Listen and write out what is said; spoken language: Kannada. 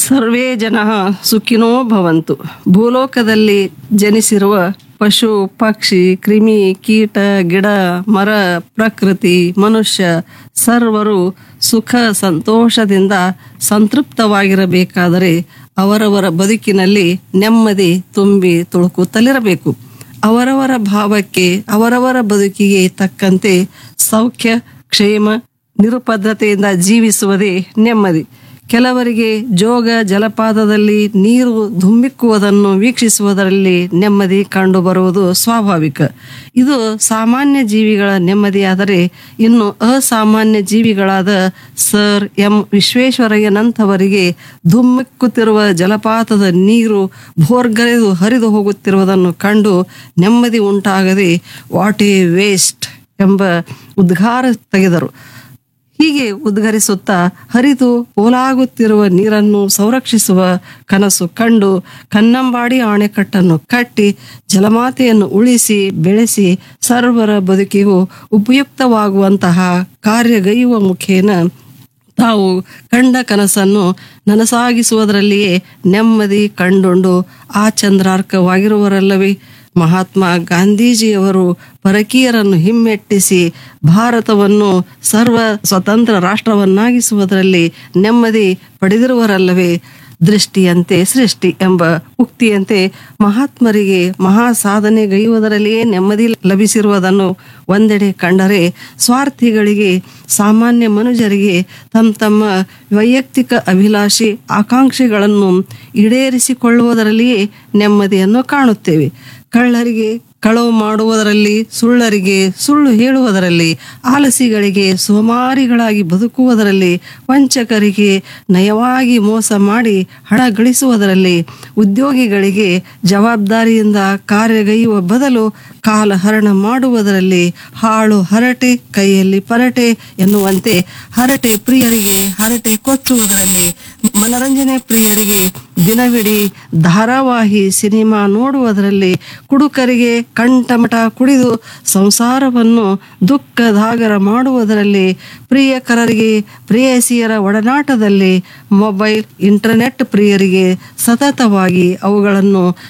ಸರ್ವೇ ಜನ ಸುಖಿನೋ ಭವಂತು ಭೂಲೋಕದಲ್ಲಿ ಜನಿಸಿರುವ ಪಶು ಪಕ್ಷಿ ಕ್ರಿಮಿ ಕೀಟ ಗಿಡ ಮರ ಪ್ರಕೃತಿ ಮನುಷ್ಯ ಸರ್ವರು ಸುಖ ಸಂತೋಷದಿಂದ ಸಂತೃಪ್ತವಾಗಿರಬೇಕಾದರೆ ಅವರವರ ಬದುಕಿನಲ್ಲಿ ನೆಮ್ಮದಿ ತುಂಬಿ ತುಳುಕುತ್ತಲಿರಬೇಕು ಅವರವರ ಭಾವಕ್ಕೆ ಅವರವರ ಬದುಕಿಗೆ ತಕ್ಕಂತೆ ಸೌಖ್ಯ ಕ್ಷೇಮ ನಿರುಪದ್ರತೆಯಿಂದ ಜೀವಿಸುವುದೇ ನೆಮ್ಮದಿ ಕೆಲವರಿಗೆ ಜೋಗ ಜಲಪಾತದಲ್ಲಿ ನೀರು ಧುಮ್ಮಿಕ್ಕುವುದನ್ನು ವೀಕ್ಷಿಸುವುದರಲ್ಲಿ ನೆಮ್ಮದಿ ಕಂಡುಬರುವುದು ಸ್ವಾಭಾವಿಕ ಇದು ಸಾಮಾನ್ಯ ಜೀವಿಗಳ ನೆಮ್ಮದಿಯಾದರೆ ಇನ್ನು ಅಸಾಮಾನ್ಯ ಜೀವಿಗಳಾದ ಸರ್ ಎಂ ವಿಶ್ವೇಶ್ವರಯ್ಯನಂಥವರಿಗೆ ಧುಮ್ಮಿಕ್ಕುತ್ತಿರುವ ಜಲಪಾತದ ನೀರು ಭೋರ್ಗರೆದು ಹರಿದು ಹೋಗುತ್ತಿರುವುದನ್ನು ಕಂಡು ನೆಮ್ಮದಿ ಉಂಟಾಗದೆ ವಾಟ್ ಎ ವೇಸ್ಟ್ ಎಂಬ ಉದ್ಗಾರ ತೆಗೆದರು ಹೀಗೆ ಉದ್ಗರಿಸುತ್ತಾ ಹರಿದು ಪೋಲಾಗುತ್ತಿರುವ ನೀರನ್ನು ಸಂರಕ್ಷಿಸುವ ಕನಸು ಕಂಡು ಕನ್ನಂಬಾಡಿ ಅಣೆಕಟ್ಟನ್ನು ಕಟ್ಟಿ ಜಲಮಾತೆಯನ್ನು ಉಳಿಸಿ ಬೆಳೆಸಿ ಸರ್ವರ ಬದುಕಿಗೂ ಉಪಯುಕ್ತವಾಗುವಂತಹ ಕಾರ್ಯಗೈಯುವ ಮುಖೇನ ತಾವು ಕಂಡ ಕನಸನ್ನು ನನಸಾಗಿಸುವುದರಲ್ಲಿಯೇ ನೆಮ್ಮದಿ ಕಂಡುಂಡು ಆ ಚಂದ್ರಾರ್ಕವಾಗಿರುವರಲ್ಲವೇ ಮಹಾತ್ಮ ಗಾಂಧೀಜಿಯವರು ಪರಕೀಯರನ್ನು ಹಿಮ್ಮೆಟ್ಟಿಸಿ ಭಾರತವನ್ನು ಸರ್ವ ಸ್ವತಂತ್ರ ರಾಷ್ಟ್ರವನ್ನಾಗಿಸುವುದರಲ್ಲಿ ನೆಮ್ಮದಿ ಪಡೆದಿರುವರಲ್ಲವೇ ದೃಷ್ಟಿಯಂತೆ ಸೃಷ್ಟಿ ಎಂಬ ಉಕ್ತಿಯಂತೆ ಮಹಾತ್ಮರಿಗೆ ಮಹಾ ಸಾಧನೆಗೈಯುವುದರಲ್ಲಿಯೇ ನೆಮ್ಮದಿ ಲಭಿಸಿರುವುದನ್ನು ಒಂದೆಡೆ ಕಂಡರೆ ಸ್ವಾರ್ಥಿಗಳಿಗೆ ಸಾಮಾನ್ಯ ಮನುಜರಿಗೆ ತಮ್ಮ ತಮ್ಮ ವೈಯಕ್ತಿಕ ಅಭಿಲಾಷಿ ಆಕಾಂಕ್ಷೆಗಳನ್ನು ಈಡೇರಿಸಿಕೊಳ್ಳುವುದರಲ್ಲಿಯೇ ನೆಮ್ಮದಿಯನ್ನು ಕಾಣುತ್ತೇವೆ ಕಳ್ಳರಿಗೆ ಕಳವು ಮಾಡುವುದರಲ್ಲಿ ಸುಳ್ಳರಿಗೆ ಸುಳ್ಳು ಹೇಳುವುದರಲ್ಲಿ ಆಲಸಿಗಳಿಗೆ ಸೋಮಾರಿಗಳಾಗಿ ಬದುಕುವುದರಲ್ಲಿ ವಂಚಕರಿಗೆ ನಯವಾಗಿ ಮೋಸ ಮಾಡಿ ಹಣ ಗಳಿಸುವುದರಲ್ಲಿ ಉದ್ಯೋಗಿಗಳಿಗೆ ಜವಾಬ್ದಾರಿಯಿಂದ ಕಾರ್ಯಗೈಯುವ ಬದಲು ಕಾಲಹರಣ ಮಾಡುವುದರಲ್ಲಿ ಹಾಳು ಹರಟೆ ಕೈಯಲ್ಲಿ ಪರಟೆ ಎನ್ನುವಂತೆ ಹರಟೆ ಪ್ರಿಯರಿಗೆ ಹರಟೆ ಕೊಚ್ಚುವುದರಲ್ಲಿ ಮನರಂಜನೆ ಪ್ರಿಯರಿಗೆ ದಿನವಿಡೀ ಧಾರಾವಾಹಿ ಸಿನಿಮಾ ನೋಡುವುದರಲ್ಲಿ ಕುಡುಕರಿಗೆ ಕಂಠಮಠ ಕುಡಿದು ಸಂಸಾರವನ್ನು ದುಃಖದಾಗರ ಮಾಡುವುದರಲ್ಲಿ ಪ್ರಿಯಕರರಿಗೆ ಪ್ರೇಯಸಿಯರ ಒಡನಾಟದಲ್ಲಿ ಮೊಬೈಲ್ ಇಂಟರ್ನೆಟ್ ಪ್ರಿಯರಿಗೆ ಸತತವಾಗಿ ಅವುಗಳನ್ನು